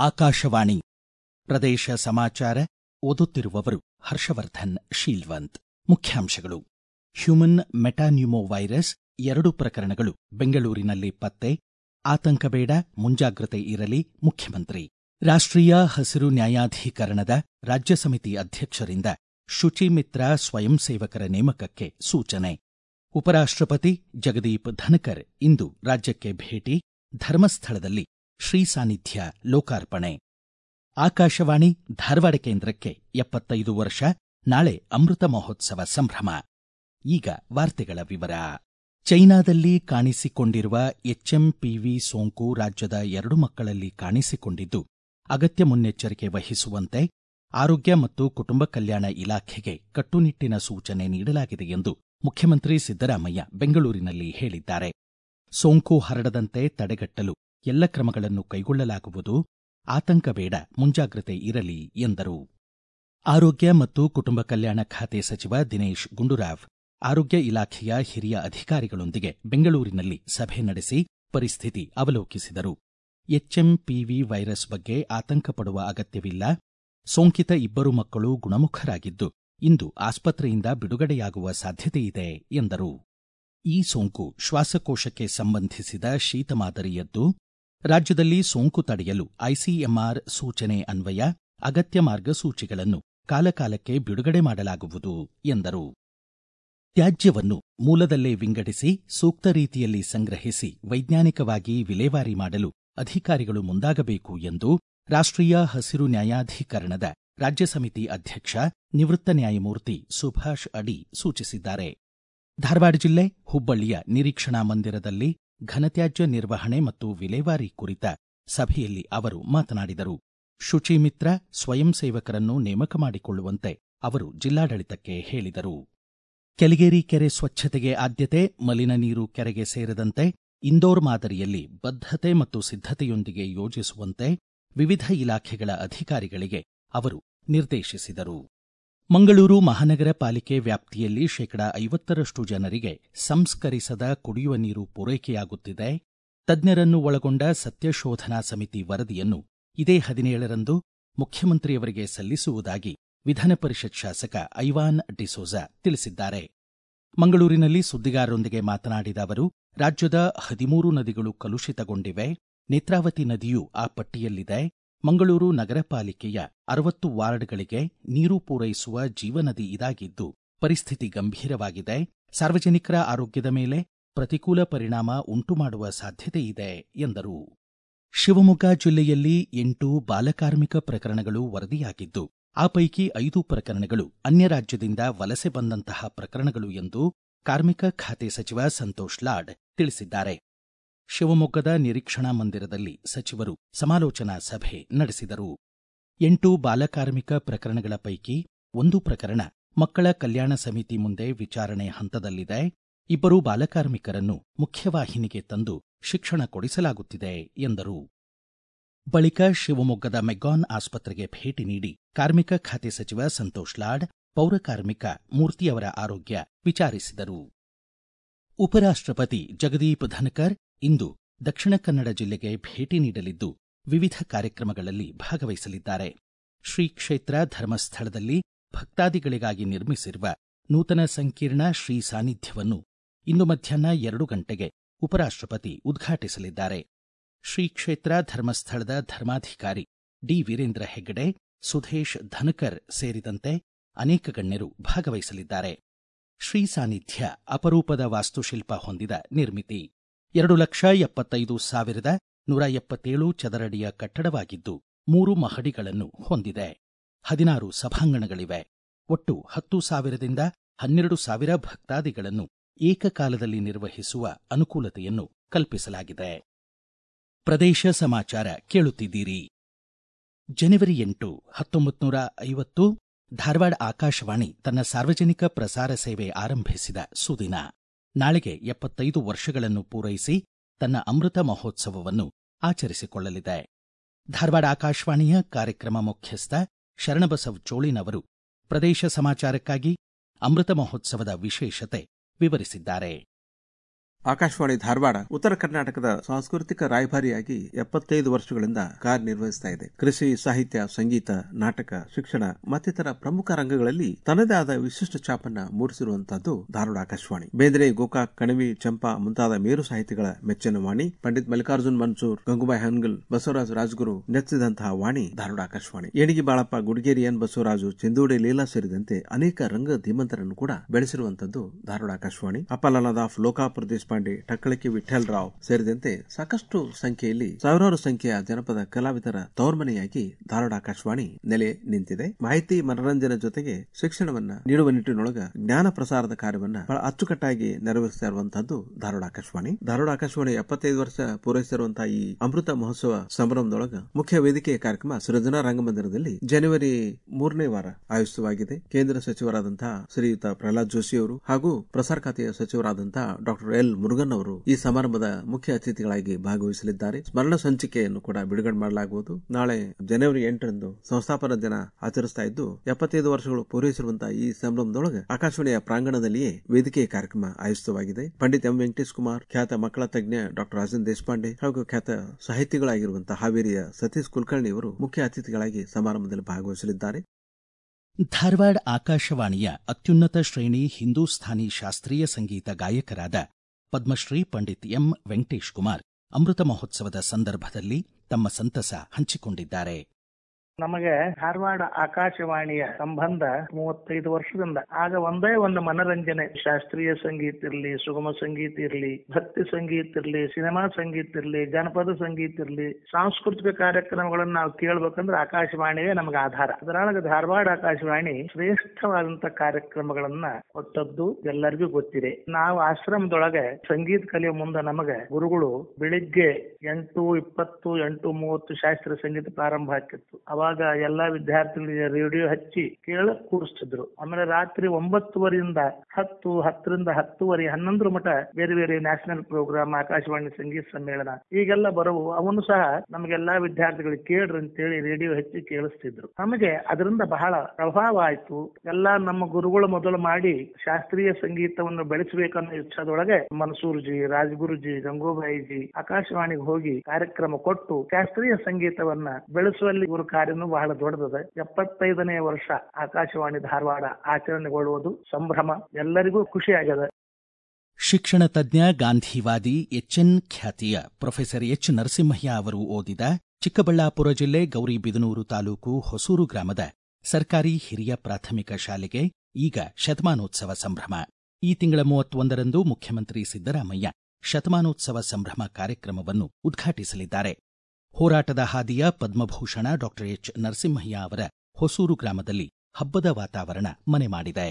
ಆಕಾಶವಾಣಿ ಪ್ರದೇಶ ಸಮಾಚಾರ ಓದುತ್ತಿರುವವರು ಹರ್ಷವರ್ಧನ್ ಶೀಲ್ವಂತ್ ಮುಖ್ಯಾಂಶಗಳು ಹ್ಯೂಮನ್ ಮೆಟಾನ್ಯೂಮೋ ವೈರಸ್ ಎರಡು ಪ್ರಕರಣಗಳು ಬೆಂಗಳೂರಿನಲ್ಲಿ ಪತ್ತೆ ಆತಂಕ ಬೇಡ ಮುಂಜಾಗ್ರತೆ ಇರಲಿ ಮುಖ್ಯಮಂತ್ರಿ ರಾಷ್ಟ್ರೀಯ ಹಸಿರು ನ್ಯಾಯಾಧೀಕರಣದ ರಾಜ್ಯ ಸಮಿತಿ ಅಧ್ಯಕ್ಷರಿಂದ ಶುಚಿಮಿತ್ರ ಸ್ವಯಂ ಸೇವಕರ ನೇಮಕಕ್ಕೆ ಸೂಚನೆ ಉಪರಾಷ್ಟ್ರಪತಿ ಜಗದೀಪ್ ಧನಕರ್ ಇಂದು ರಾಜ್ಯಕ್ಕೆ ಭೇಟಿ ಧರ್ಮಸ್ಥಳದಲ್ಲಿ ಶ್ರೀ ಸಾನ್ನಿಧ್ಯ ಲೋಕಾರ್ಪಣೆ ಆಕಾಶವಾಣಿ ಧಾರವಾಡ ಕೇಂದ್ರಕ್ಕೆ ಎಪ್ಪತ್ತೈದು ವರ್ಷ ನಾಳೆ ಅಮೃತ ಮಹೋತ್ಸವ ಸಂಭ್ರಮ ಈಗ ವಾರ್ತೆಗಳ ವಿವರ ಚೈನಾದಲ್ಲಿ ಕಾಣಿಸಿಕೊಂಡಿರುವ ಎಚ್ಎಂಪಿವಿ ಸೋಂಕು ರಾಜ್ಯದ ಎರಡು ಮಕ್ಕಳಲ್ಲಿ ಕಾಣಿಸಿಕೊಂಡಿದ್ದು ಅಗತ್ಯ ಮುನ್ನೆಚ್ಚರಿಕೆ ವಹಿಸುವಂತೆ ಆರೋಗ್ಯ ಮತ್ತು ಕುಟುಂಬ ಕಲ್ಯಾಣ ಇಲಾಖೆಗೆ ಕಟ್ಟುನಿಟ್ಟಿನ ಸೂಚನೆ ನೀಡಲಾಗಿದೆ ಎಂದು ಮುಖ್ಯಮಂತ್ರಿ ಸಿದ್ದರಾಮಯ್ಯ ಬೆಂಗಳೂರಿನಲ್ಲಿ ಹೇಳಿದ್ದಾರೆ ಸೋಂಕು ಹರಡದಂತೆ ತಡೆಗಟ್ಟಲು ಎಲ್ಲ ಕ್ರಮಗಳನ್ನು ಕೈಗೊಳ್ಳಲಾಗುವುದು ಆತಂಕ ಬೇಡ ಮುಂಜಾಗ್ರತೆ ಇರಲಿ ಎಂದರು ಆರೋಗ್ಯ ಮತ್ತು ಕುಟುಂಬ ಕಲ್ಯಾಣ ಖಾತೆ ಸಚಿವ ದಿನೇಶ್ ಗುಂಡೂರಾವ್ ಆರೋಗ್ಯ ಇಲಾಖೆಯ ಹಿರಿಯ ಅಧಿಕಾರಿಗಳೊಂದಿಗೆ ಬೆಂಗಳೂರಿನಲ್ಲಿ ಸಭೆ ನಡೆಸಿ ಪರಿಸ್ಥಿತಿ ಅವಲೋಕಿಸಿದರು ಎಚ್ಎಂಪಿವಿ ವೈರಸ್ ಬಗ್ಗೆ ಆತಂಕ ಪಡುವ ಅಗತ್ಯವಿಲ್ಲ ಸೋಂಕಿತ ಇಬ್ಬರು ಮಕ್ಕಳು ಗುಣಮುಖರಾಗಿದ್ದು ಇಂದು ಆಸ್ಪತ್ರೆಯಿಂದ ಬಿಡುಗಡೆಯಾಗುವ ಸಾಧ್ಯತೆಯಿದೆ ಎಂದರು ಈ ಸೋಂಕು ಶ್ವಾಸಕೋಶಕ್ಕೆ ಸಂಬಂಧಿಸಿದ ಶೀತ ಮಾದರಿಯದ್ದು ರಾಜ್ಯದಲ್ಲಿ ಸೋಂಕು ತಡೆಯಲು ಐಸಿಎಂಆರ್ ಸೂಚನೆ ಅನ್ವಯ ಅಗತ್ಯ ಮಾರ್ಗಸೂಚಿಗಳನ್ನು ಕಾಲಕಾಲಕ್ಕೆ ಬಿಡುಗಡೆ ಮಾಡಲಾಗುವುದು ಎಂದರು ತ್ಯಾಜ್ಯವನ್ನು ಮೂಲದಲ್ಲೇ ವಿಂಗಡಿಸಿ ಸೂಕ್ತ ರೀತಿಯಲ್ಲಿ ಸಂಗ್ರಹಿಸಿ ವೈಜ್ಞಾನಿಕವಾಗಿ ವಿಲೇವಾರಿ ಮಾಡಲು ಅಧಿಕಾರಿಗಳು ಮುಂದಾಗಬೇಕು ಎಂದು ರಾಷ್ಟ್ರೀಯ ಹಸಿರು ನ್ಯಾಯಾಧೀಕರಣದ ರಾಜ್ಯ ಸಮಿತಿ ಅಧ್ಯಕ್ಷ ನಿವೃತ್ತ ನ್ಯಾಯಮೂರ್ತಿ ಸುಭಾಷ್ ಅಡಿ ಸೂಚಿಸಿದ್ದಾರೆ ಧಾರವಾಡ ಜಿಲ್ಲೆ ಹುಬ್ಬಳ್ಳಿಯ ನಿರೀಕ್ಷಣಾ ಮಂದಿರದಲ್ಲಿ ಘನತ್ಯಾಜ್ಯ ನಿರ್ವಹಣೆ ಮತ್ತು ವಿಲೇವಾರಿ ಕುರಿತ ಸಭೆಯಲ್ಲಿ ಅವರು ಮಾತನಾಡಿದರು ಶುಚಿಮಿತ್ರ ಸ್ವಯಂ ಸೇವಕರನ್ನು ನೇಮಕ ಮಾಡಿಕೊಳ್ಳುವಂತೆ ಅವರು ಜಿಲ್ಲಾಡಳಿತಕ್ಕೆ ಹೇಳಿದರು ಕೆಲಿಗೇರಿ ಕೆರೆ ಸ್ವಚ್ಛತೆಗೆ ಆದ್ಯತೆ ಮಲಿನ ನೀರು ಕೆರೆಗೆ ಸೇರದಂತೆ ಇಂದೋರ್ ಮಾದರಿಯಲ್ಲಿ ಬದ್ಧತೆ ಮತ್ತು ಸಿದ್ಧತೆಯೊಂದಿಗೆ ಯೋಜಿಸುವಂತೆ ವಿವಿಧ ಇಲಾಖೆಗಳ ಅಧಿಕಾರಿಗಳಿಗೆ ಅವರು ನಿರ್ದೇಶಿಸಿದರು ಮಂಗಳೂರು ಮಹಾನಗರ ಪಾಲಿಕೆ ವ್ಯಾಪ್ತಿಯಲ್ಲಿ ಶೇಕಡಾ ಐವತ್ತರಷ್ಟು ಜನರಿಗೆ ಸಂಸ್ಕರಿಸದ ಕುಡಿಯುವ ನೀರು ಪೂರೈಕೆಯಾಗುತ್ತಿದೆ ತಜ್ಞರನ್ನು ಒಳಗೊಂಡ ಸತ್ಯಶೋಧನಾ ಸಮಿತಿ ವರದಿಯನ್ನು ಇದೇ ಹದಿನೇಳರಂದು ಮುಖ್ಯಮಂತ್ರಿಯವರಿಗೆ ಸಲ್ಲಿಸುವುದಾಗಿ ವಿಧಾನ ಪರಿಷತ್ ಶಾಸಕ ಐವಾನ್ ಡಿಸೋಜಾ ತಿಳಿಸಿದ್ದಾರೆ ಮಂಗಳೂರಿನಲ್ಲಿ ಸುದ್ದಿಗಾರರೊಂದಿಗೆ ಮಾತನಾಡಿದ ಅವರು ರಾಜ್ಯದ ಹದಿಮೂರು ನದಿಗಳು ಕಲುಷಿತಗೊಂಡಿವೆ ನೇತ್ರಾವತಿ ನದಿಯೂ ಆ ಪಟ್ಟಿಯಲ್ಲಿದೆ ಮಂಗಳೂರು ನಗರ ಪಾಲಿಕೆಯ ಅರವತ್ತು ವಾರ್ಡ್ಗಳಿಗೆ ನೀರು ಪೂರೈಸುವ ಜೀವನದಿ ಇದಾಗಿದ್ದು ಪರಿಸ್ಥಿತಿ ಗಂಭೀರವಾಗಿದೆ ಸಾರ್ವಜನಿಕರ ಆರೋಗ್ಯದ ಮೇಲೆ ಪ್ರತಿಕೂಲ ಪರಿಣಾಮ ಉಂಟುಮಾಡುವ ಸಾಧ್ಯತೆಯಿದೆ ಎಂದರು ಶಿವಮೊಗ್ಗ ಜಿಲ್ಲೆಯಲ್ಲಿ ಎಂಟು ಬಾಲಕಾರ್ಮಿಕ ಪ್ರಕರಣಗಳು ವರದಿಯಾಗಿದ್ದು ಆ ಪೈಕಿ ಐದು ಪ್ರಕರಣಗಳು ಅನ್ಯ ರಾಜ್ಯದಿಂದ ವಲಸೆ ಬಂದಂತಹ ಪ್ರಕರಣಗಳು ಎಂದು ಕಾರ್ಮಿಕ ಖಾತೆ ಸಚಿವ ಸಂತೋಷ್ ಲಾಡ್ ತಿಳಿಸಿದ್ದಾರೆ ಶಿವಮೊಗ್ಗದ ನಿರೀಕ್ಷಣಾ ಮಂದಿರದಲ್ಲಿ ಸಚಿವರು ಸಮಾಲೋಚನಾ ಸಭೆ ನಡೆಸಿದರು ಎಂಟು ಬಾಲಕಾರ್ಮಿಕ ಪ್ರಕರಣಗಳ ಪೈಕಿ ಒಂದು ಪ್ರಕರಣ ಮಕ್ಕಳ ಕಲ್ಯಾಣ ಸಮಿತಿ ಮುಂದೆ ವಿಚಾರಣೆ ಹಂತದಲ್ಲಿದೆ ಇಬ್ಬರು ಬಾಲಕಾರ್ಮಿಕರನ್ನು ಮುಖ್ಯವಾಹಿನಿಗೆ ತಂದು ಶಿಕ್ಷಣ ಕೊಡಿಸಲಾಗುತ್ತಿದೆ ಎಂದರು ಬಳಿಕ ಶಿವಮೊಗ್ಗದ ಮೆಗ್ಗಾನ್ ಆಸ್ಪತ್ರೆಗೆ ಭೇಟಿ ನೀಡಿ ಕಾರ್ಮಿಕ ಖಾತೆ ಸಚಿವ ಸಂತೋಷ್ ಲಾಡ್ ಪೌರ ಕಾರ್ಮಿಕ ಮೂರ್ತಿಯವರ ಆರೋಗ್ಯ ವಿಚಾರಿಸಿದರು ಉಪರಾಷ್ಟ್ರಪತಿ ಜಗದೀಪ್ ಧನಕರ್ ಇಂದು ದಕ್ಷಿಣ ಕನ್ನಡ ಜಿಲ್ಲೆಗೆ ಭೇಟಿ ನೀಡಲಿದ್ದು ವಿವಿಧ ಕಾರ್ಯಕ್ರಮಗಳಲ್ಲಿ ಭಾಗವಹಿಸಲಿದ್ದಾರೆ ಶ್ರೀ ಕ್ಷೇತ್ರ ಧರ್ಮಸ್ಥಳದಲ್ಲಿ ಭಕ್ತಾದಿಗಳಿಗಾಗಿ ನಿರ್ಮಿಸಿರುವ ನೂತನ ಸಂಕೀರ್ಣ ಶ್ರೀ ಸಾನ್ನಿಧ್ಯವನ್ನು ಇಂದು ಮಧ್ಯಾಹ್ನ ಎರಡು ಗಂಟೆಗೆ ಉಪರಾಷ್ಟ್ರಪತಿ ಉದ್ಘಾಟಿಸಲಿದ್ದಾರೆ ಶ್ರೀ ಕ್ಷೇತ್ರ ಧರ್ಮಸ್ಥಳದ ಧರ್ಮಾಧಿಕಾರಿ ಡಿ ವೀರೇಂದ್ರ ಹೆಗ್ಗಡೆ ಸುಧೇಶ್ ಧನಕರ್ ಸೇರಿದಂತೆ ಅನೇಕ ಗಣ್ಯರು ಭಾಗವಹಿಸಲಿದ್ದಾರೆ ಶ್ರೀ ಸಾನ್ನಿಧ್ಯ ಅಪರೂಪದ ವಾಸ್ತುಶಿಲ್ಪ ಹೊಂದಿದ ನಿರ್ಮಿತಿ ಎರಡು ಲಕ್ಷ ಎಪ್ಪತ್ತೈದು ಸಾವಿರದ ನೂರ ಎಪ್ಪತ್ತೇಳು ಚದರಡಿಯ ಕಟ್ಟಡವಾಗಿದ್ದು ಮೂರು ಮಹಡಿಗಳನ್ನು ಹೊಂದಿದೆ ಹದಿನಾರು ಸಭಾಂಗಣಗಳಿವೆ ಒಟ್ಟು ಹತ್ತು ಸಾವಿರದಿಂದ ಹನ್ನೆರಡು ಸಾವಿರ ಭಕ್ತಾದಿಗಳನ್ನು ಏಕಕಾಲದಲ್ಲಿ ನಿರ್ವಹಿಸುವ ಅನುಕೂಲತೆಯನ್ನು ಕಲ್ಪಿಸಲಾಗಿದೆ ಪ್ರದೇಶ ಸಮಾಚಾರ ಕೇಳುತ್ತಿದ್ದೀರಿ ಜನವರಿ ಎಂಟು ಹತ್ತೊಂಬತ್ತು ನೂರ ಐವತ್ತು ಧಾರವಾಡ ಆಕಾಶವಾಣಿ ತನ್ನ ಸಾರ್ವಜನಿಕ ಪ್ರಸಾರ ಸೇವೆ ಆರಂಭಿಸಿದ ಸುದಿನ ನಾಳೆಗೆ ಎಪ್ಪತ್ತೈದು ವರ್ಷಗಳನ್ನು ಪೂರೈಸಿ ತನ್ನ ಅಮೃತ ಮಹೋತ್ಸವವನ್ನು ಆಚರಿಸಿಕೊಳ್ಳಲಿದೆ ಧಾರವಾಡ ಆಕಾಶವಾಣಿಯ ಕಾರ್ಯಕ್ರಮ ಮುಖ್ಯಸ್ಥ ಶರಣಬಸವ್ ಚೋಳಿನವರು ಪ್ರದೇಶ ಸಮಾಚಾರಕ್ಕಾಗಿ ಅಮೃತ ಮಹೋತ್ಸವದ ವಿಶೇಷತೆ ವಿವರಿಸಿದ್ದಾರೆ ಆಕಾಶವಾಣಿ ಧಾರವಾಡ ಉತ್ತರ ಕರ್ನಾಟಕದ ಸಾಂಸ್ಕೃತಿಕ ರಾಯಭಾರಿಯಾಗಿ ಎಪ್ಪತ್ತೈದು ವರ್ಷಗಳಿಂದ ಕಾರ್ಯನಿರ್ವಹಿಸ್ತಾ ಇದೆ ಕೃಷಿ ಸಾಹಿತ್ಯ ಸಂಗೀತ ನಾಟಕ ಶಿಕ್ಷಣ ಮತ್ತಿತರ ಪ್ರಮುಖ ರಂಗಗಳಲ್ಲಿ ತನ್ನದೇ ಆದ ವಿಶಿಷ್ಟ ಛಾಪನ್ನ ಮೂಡಿಸಿರುವಂತಹದ್ದು ಧಾರವಾಡ ಆಕಾಶವಾಣಿ ಬೇಂದ್ರೆ ಗೋಕಾಕ್ ಕಣಿವಿ ಚಂಪಾ ಮುಂತಾದ ಮೇರು ಸಾಹಿತಿಗಳ ಮೆಚ್ಚಿನ ವಾಣಿ ಪಂಡಿತ್ ಮಲ್ಲಿಕಾರ್ಜುನ್ ಮನ್ಸೂರ್ ಗಂಗುಬಾಯಿ ಹನ್ಗಲ್ ಬಸವರಾಜ ರಾಜಗುರು ನೆಚ್ಚಿದಂತಹ ವಾಣಿ ಧಾರವಾಡ ಆಕಾಶವಾಣಿ ಏಣಿಗೆ ಬಾಳಪ್ಪ ಗುಡಿಗೇರಿ ಎನ್ ಬಸವರಾಜು ಚೆಂದೋಡಿ ಲೀಲಾ ಸೇರಿದಂತೆ ಅನೇಕ ರಂಗ ಧೀಮಂತರನ್ನು ಕೂಡ ಬೆಳೆಸಿರುವಂತದ್ದು ಧಾರವಾಡ ಆಕಾಶವಾಣಿ ಅಪ್ಪಲನಾದಾಫ್ ಲೋಕಾಪುರ ದೇಶಪಾಂಡೆ ಟಕ್ಕಳಕಿ ವಿಠಲ್ ರಾವ್ ಸೇರಿದಂತೆ ಸಾಕಷ್ಟು ಸಂಖ್ಯೆಯಲ್ಲಿ ಸಾವಿರಾರು ಸಂಖ್ಯೆಯ ಜನಪದ ಕಲಾವಿದರ ತೌರ್ಮನೆಯಾಗಿ ಧಾರವಾಡ ಆಕಾಶವಾಣಿ ನೆಲೆ ನಿಂತಿದೆ ಮಾಹಿತಿ ಮನರಂಜನೆ ಜೊತೆಗೆ ಶಿಕ್ಷಣವನ್ನ ನೀಡುವ ನಿಟ್ಟಿನೊಳಗ ಜ್ಞಾನ ಪ್ರಸಾರದ ಕಾರ್ಯವನ್ನ ಬಹಳ ಅಚ್ಚುಕಟ್ಟಾಗಿ ನೆರವೇರಿಸ್ತಾ ಇರುವಂತಹದ್ದು ಧಾರವಾಡ ಆಕಾಶವಾಣಿ ಧಾರವಾಡ ಆಕಾಶವಾಣಿ ಎಪ್ಪತ್ತೈದು ವರ್ಷ ಪೂರೈಸಿರುವಂತಹ ಈ ಅಮೃತ ಮಹೋತ್ಸವ ಸಂಭ್ರಮದೊಳಗ ಮುಖ್ಯ ವೇದಿಕೆ ಕಾರ್ಯಕ್ರಮ ಸೃಜನಾ ರಂಗಮಂದಿರದಲ್ಲಿ ಜನವರಿ ಮೂರನೇ ವಾರ ಆಯೋಜಿತವಾಗಿದೆ ಕೇಂದ್ರ ಸಚಿವರಾದಂತಹ ಶ್ರೀಯುತ ಪ್ರಹ್ಲಾದ್ ಜೋಶಿ ಅವರು ಹಾಗೂ ಪ್ರಸಾರ ಖಾತೆಯ ಸಚಿವರಾದಂತಹ ಡಾಕ್ಟರ್ ಎಲ್ ಮುರುಗನ್ ಅವರು ಈ ಸಮಾರಂಭದ ಮುಖ್ಯ ಅತಿಥಿಗಳಾಗಿ ಭಾಗವಹಿಸಲಿದ್ದಾರೆ ಸ್ಮರಣ ಸಂಚಿಕೆಯನ್ನು ಕೂಡ ಬಿಡುಗಡೆ ಮಾಡಲಾಗುವುದು ನಾಳೆ ಜನವರಿ ಎಂಟರಂದು ಸಂಸ್ಥಾಪನಾ ದಿನ ಆಚರಿಸ್ತಾ ಇದ್ದು ಎಪ್ಪತ್ತೈದು ವರ್ಷಗಳು ಪೂರೈಸಿರುವಂತಹ ಈ ಸಂಭ್ರಮದೊಳಗೆ ಆಕಾಶವಾಣಿಯ ಪ್ರಾಂಗಣದಲ್ಲಿಯೇ ವೇದಿಕೆ ಕಾರ್ಯಕ್ರಮ ಆಯೋಜಿತವಾಗಿದೆ ಪಂಡಿತ್ ಎಂ ವೆಂಕಟೇಶ್ ಕುಮಾರ್ ಖ್ಯಾತ ಮಕ್ಕಳ ತಜ್ಞ ಡಾಕ್ಟರ್ ರಾಜನ್ ದೇಶಪಾಂಡೆ ಹಾಗೂ ಖ್ಯಾತ ಸಾಹಿತಿಗಳಾಗಿರುವಂತಹ ಹಾವೇರಿಯ ಸತೀಶ್ ಕುಲಕರ್ಣಿ ಅವರು ಮುಖ್ಯ ಅತಿಥಿಗಳಾಗಿ ಸಮಾರಂಭದಲ್ಲಿ ಭಾಗವಹಿಸಲಿದ್ದಾರೆ ಧಾರವಾಡ ಆಕಾಶವಾಣಿಯ ಅತ್ಯುನ್ನತ ಶ್ರೇಣಿ ಹಿಂದೂಸ್ಥಾನಿ ಶಾಸ್ತ್ರೀಯ ಸಂಗೀತ ಗಾಯಕರಾದ ಪದ್ಮಶ್ರೀ ಪಂಡಿತ್ ಎಂ ವೆಂಕಟೇಶ್ ಕುಮಾರ್ ಅಮೃತ ಮಹೋತ್ಸವದ ಸಂದರ್ಭದಲ್ಲಿ ತಮ್ಮ ಸಂತಸ ಹಂಚಿಕೊಂಡಿದ್ದಾರೆ ನಮಗೆ ಧಾರವಾಡ ಆಕಾಶವಾಣಿಯ ಸಂಬಂಧ ಮೂವತ್ತೈದು ವರ್ಷದಿಂದ ಆಗ ಒಂದೇ ಒಂದು ಮನರಂಜನೆ ಶಾಸ್ತ್ರೀಯ ಸಂಗೀತ ಇರಲಿ ಸುಗಮ ಸಂಗೀತ ಇರಲಿ ಭಕ್ತಿ ಸಂಗೀತ ಇರಲಿ ಸಿನಿಮಾ ಸಂಗೀತ ಇರಲಿ ಜನಪದ ಸಂಗೀತ ಇರಲಿ ಸಾಂಸ್ಕೃತಿಕ ಕಾರ್ಯಕ್ರಮಗಳನ್ನ ನಾವು ಕೇಳ್ಬೇಕಂದ್ರೆ ಆಕಾಶವಾಣಿಯೇ ನಮಗೆ ಆಧಾರ ಅದರೊಳಗೆ ಧಾರವಾಡ ಆಕಾಶವಾಣಿ ಶ್ರೇಷ್ಠವಾದಂತ ಕಾರ್ಯಕ್ರಮಗಳನ್ನ ಕೊಟ್ಟದ್ದು ಎಲ್ಲರಿಗೂ ಗೊತ್ತಿದೆ ನಾವು ಆಶ್ರಮದೊಳಗೆ ಸಂಗೀತ ಕಲಿಯೋ ಮುಂದೆ ನಮಗೆ ಗುರುಗಳು ಬೆಳಿಗ್ಗೆ ಎಂಟು ಇಪ್ಪತ್ತು ಎಂಟು ಮೂವತ್ತು ಶಾಸ್ತ್ರೀಯ ಸಂಗೀತ ಪ್ರಾರಂಭ ಆಗ್ತಿತ್ತು ಅವಾಗ ಎಲ್ಲಾ ವಿದ್ಯಾರ್ಥಿಗಳಿಗೆ ರೇಡಿಯೋ ಹಚ್ಚಿ ಕೇಳಕ್ ಕೂರಿಸ್ತಿದ್ರು ಆಮೇಲೆ ರಾತ್ರಿ ಒಂಬತ್ತುವರೆಯಿಂದ ಹತ್ತು ಹತ್ತರಿಂದ ಹತ್ತುವರೆ ಹನ್ನೊಂದರ ಮಟ ಬೇರೆ ಬೇರೆ ನ್ಯಾಷನಲ್ ಪ್ರೋಗ್ರಾಮ್ ಆಕಾಶವಾಣಿ ಸಂಗೀತ ಸಮ್ಮೇಳನ ಈಗೆಲ್ಲ ಬರವು ಅವನು ಸಹ ನಮಗೆಲ್ಲಾ ವಿದ್ಯಾರ್ಥಿಗಳಿಗೆ ಕೇಳ್ರಿ ಅಂತೇಳಿ ರೇಡಿಯೋ ಹಚ್ಚಿ ಕೇಳಿಸ್ತಿದ್ರು ನಮಗೆ ಅದರಿಂದ ಬಹಳ ಪ್ರಭಾವ ಆಯ್ತು ಎಲ್ಲಾ ನಮ್ಮ ಗುರುಗಳು ಮೊದಲು ಮಾಡಿ ಶಾಸ್ತ್ರೀಯ ಸಂಗೀತವನ್ನು ಬೆಳೆಸಬೇಕನ್ನೋ ಇಚ್ಛಾದೊಳಗೆ ಮನ್ಸೂರ್ಜಿ ರಾಜಗುರುಜಿ ಗಂಗೂಬಾಯಿಜಿ ಆಕಾಶವಾಣಿಗೆ ಹೋಗಿ ಕಾರ್ಯಕ್ರಮ ಕೊಟ್ಟು ಶಾಸ್ತ್ರೀಯ ಸಂಗೀತವನ್ನ ಬೆಳೆಸುವಲ್ಲಿ ಇವರು ಕಾರ್ಯನೂ ಬಹಳ ದೊಡ್ಡದ ಎಪ್ಪತ್ತೈದನೇ ವರ್ಷ ಆಕಾಶವಾಣಿ ಧಾರವಾಡ ಆಚರಣೆಗೊಳ್ಳುವುದು ಸಂಭ್ರಮ ಎಲ್ಲರಿಗೂ ಖುಷಿ ಆಗ್ಯದ ಶಿಕ್ಷಣ ತಜ್ಞ ಗಾಂಧಿವಾದಿ ಎಚ್ಎನ್ ಖ್ಯಾತಿಯ ಪ್ರೊಫೆಸರ್ ಎಚ್ ನರಸಿಂಹಯ್ಯ ಅವರು ಓದಿದ ಚಿಕ್ಕಬಳ್ಳಾಪುರ ಜಿಲ್ಲೆ ಗೌರಿಬಿದನೂರು ತಾಲೂಕು ಹೊಸೂರು ಗ್ರಾಮದ ಸರ್ಕಾರಿ ಹಿರಿಯ ಪ್ರಾಥಮಿಕ ಶಾಲೆಗೆ ಈಗ ಶತಮಾನೋತ್ಸವ ಸಂಭ್ರಮ ಈ ತಿಂಗಳ ಮೂವತ್ತೊಂದರಂದು ಮುಖ್ಯಮಂತ್ರಿ ಸಿದ್ದರಾಮಯ್ಯ ಶತಮಾನೋತ್ಸವ ಸಂಭ್ರಮ ಕಾರ್ಯಕ್ರಮವನ್ನು ಉದ್ಘಾಟಿಸಲಿದ್ದಾರೆ ಹೋರಾಟದ ಹಾದಿಯ ಪದ್ಮಭೂಷಣ ಡಾಕ್ಟರ್ ಎಚ್ ನರಸಿಂಹಯ್ಯ ಅವರ ಹೊಸೂರು ಗ್ರಾಮದಲ್ಲಿ ಹಬ್ಬದ ವಾತಾವರಣ ಮನೆ ಮಾಡಿದೆ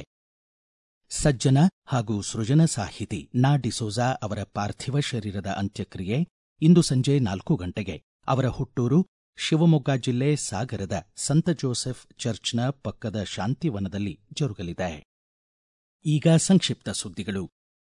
ಸಜ್ಜನ ಹಾಗೂ ಸೃಜನ ಸಾಹಿತಿ ನಾ ಡಿಸೋಜಾ ಅವರ ಪಾರ್ಥಿವ ಶರೀರದ ಅಂತ್ಯಕ್ರಿಯೆ ಇಂದು ಸಂಜೆ ನಾಲ್ಕು ಗಂಟೆಗೆ ಅವರ ಹುಟ್ಟೂರು ಶಿವಮೊಗ್ಗ ಜಿಲ್ಲೆ ಸಾಗರದ ಸಂತ ಜೋಸೆಫ್ ಚರ್ಚ್ನ ಪಕ್ಕದ ಶಾಂತಿವನದಲ್ಲಿ ಜರುಗಲಿದೆ ಈಗ ಸಂಕ್ಷಿಪ್ತ ಸುದ್ದಿಗಳು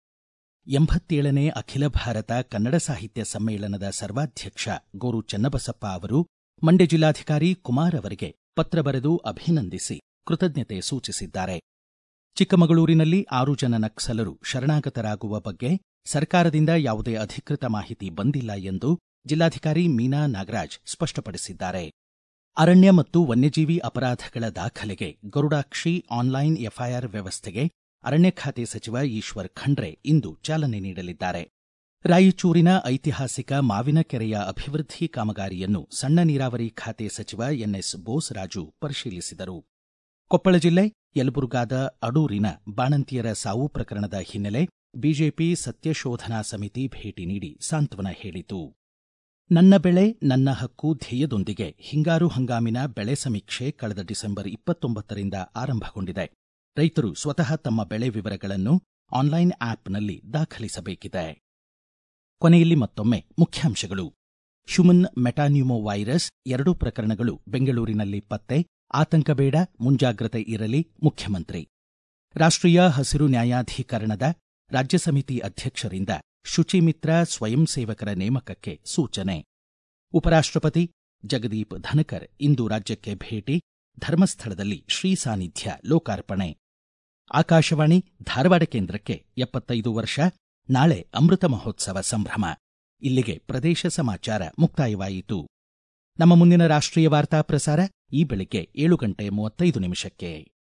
ಎಂಬತ್ತೇಳನೇ ಅಖಿಲ ಭಾರತ ಕನ್ನಡ ಸಾಹಿತ್ಯ ಸಮ್ಮೇಳನದ ಸರ್ವಾಧ್ಯಕ್ಷ ಗೋರು ಚನ್ನಬಸಪ್ಪ ಅವರು ಮಂಡ್ಯ ಜಿಲ್ಲಾಧಿಕಾರಿ ಕುಮಾರ್ ಅವರಿಗೆ ಪತ್ರ ಬರೆದು ಅಭಿನಂದಿಸಿ ಕೃತಜ್ಞತೆ ಸೂಚಿಸಿದ್ದಾರೆ ಚಿಕ್ಕಮಗಳೂರಿನಲ್ಲಿ ಆರು ಜನ ನಕ್ಸಲರು ಶರಣಾಗತರಾಗುವ ಬಗ್ಗೆ ಸರ್ಕಾರದಿಂದ ಯಾವುದೇ ಅಧಿಕೃತ ಮಾಹಿತಿ ಬಂದಿಲ್ಲ ಎಂದು ಜಿಲ್ಲಾಧಿಕಾರಿ ಮೀನಾ ನಾಗರಾಜ್ ಸ್ಪಷ್ಟಪಡಿಸಿದ್ದಾರೆ ಅರಣ್ಯ ಮತ್ತು ವನ್ಯಜೀವಿ ಅಪರಾಧಗಳ ದಾಖಲೆಗೆ ಗರುಡಾಕ್ಷಿ ಆನ್ಲೈನ್ ಎಫ್ಐಆರ್ ವ್ಯವಸ್ಥೆಗೆ ಅರಣ್ಯ ಖಾತೆ ಸಚಿವ ಈಶ್ವರ್ ಖಂಡ್ರೆ ಇಂದು ಚಾಲನೆ ನೀಡಲಿದ್ದಾರೆ ರಾಯಚೂರಿನ ಐತಿಹಾಸಿಕ ಮಾವಿನಕೆರೆಯ ಅಭಿವೃದ್ಧಿ ಕಾಮಗಾರಿಯನ್ನು ಸಣ್ಣ ನೀರಾವರಿ ಖಾತೆ ಸಚಿವ ಎನ್ಎಸ್ ಬೋಸರಾಜು ಪರಿಶೀಲಿಸಿದರು ಕೊಪ್ಪಳ ಜಿಲ್ಲೆ ಯಲಬುರ್ಗಾದ ಅಡೂರಿನ ಬಾಣಂತಿಯರ ಸಾವು ಪ್ರಕರಣದ ಹಿನ್ನೆಲೆ ಬಿಜೆಪಿ ಸತ್ಯಶೋಧನಾ ಸಮಿತಿ ಭೇಟಿ ನೀಡಿ ಸಾಂತ್ವನ ಹೇಳಿತು ನನ್ನ ಬೆಳೆ ನನ್ನ ಹಕ್ಕು ಧ್ಯೇಯದೊಂದಿಗೆ ಹಿಂಗಾರು ಹಂಗಾಮಿನ ಬೆಳೆ ಸಮೀಕ್ಷೆ ಕಳೆದ ಡಿಸೆಂಬರ್ ಇಪ್ಪತ್ತೊಂಬತ್ತರಿಂದ ಆರಂಭಗೊಂಡಿದೆ ರೈತರು ಸ್ವತಃ ತಮ್ಮ ಬೆಳೆ ವಿವರಗಳನ್ನು ಆನ್ಲೈನ್ ಆಪ್ನಲ್ಲಿ ದಾಖಲಿಸಬೇಕಿದೆ ಕೊನೆಯಲ್ಲಿ ಮತ್ತೊಮ್ಮೆ ಮುಖ್ಯಾಂಶಗಳು ಹ್ಯುಮನ್ ಮೆಟಾನ್ಯೂಮೋ ವೈರಸ್ ಎರಡು ಪ್ರಕರಣಗಳು ಬೆಂಗಳೂರಿನಲ್ಲಿ ಪತ್ತೆ ಆತಂಕ ಬೇಡ ಮುಂಜಾಗ್ರತೆ ಇರಲಿ ಮುಖ್ಯಮಂತ್ರಿ ರಾಷ್ಟ್ರೀಯ ಹಸಿರು ನ್ಯಾಯಾಧೀಕರಣದ ರಾಜ್ಯ ಸಮಿತಿ ಅಧ್ಯಕ್ಷರಿಂದ ಶುಚಿಮಿತ್ರ ಸ್ವಯಂ ಸೇವಕರ ನೇಮಕಕ್ಕೆ ಸೂಚನೆ ಉಪರಾಷ್ಟ್ರಪತಿ ಜಗದೀಪ್ ಧನಕರ್ ಇಂದು ರಾಜ್ಯಕ್ಕೆ ಭೇಟಿ ಧರ್ಮಸ್ಥಳದಲ್ಲಿ ಶ್ರೀ ಸಾನ್ನಿಧ್ಯ ಲೋಕಾರ್ಪಣೆ ಆಕಾಶವಾಣಿ ಧಾರವಾಡ ಕೇಂದ್ರಕ್ಕೆ ಎಪ್ಪತ್ತೈದು ವರ್ಷ ನಾಳೆ ಅಮೃತ ಮಹೋತ್ಸವ ಸಂಭ್ರಮ ಇಲ್ಲಿಗೆ ಪ್ರದೇಶ ಸಮಾಚಾರ ಮುಕ್ತಾಯವಾಯಿತು ನಮ್ಮ ಮುಂದಿನ ರಾಷ್ಟ್ರೀಯ ವಾರ್ತಾ ಪ್ರಸಾರ ಈ ಬೆಳಿಗ್ಗೆ ಏಳು ಗಂಟೆ ಮೂವತ್ತೈದು ನಿಮಿಷಕ್ಕೆ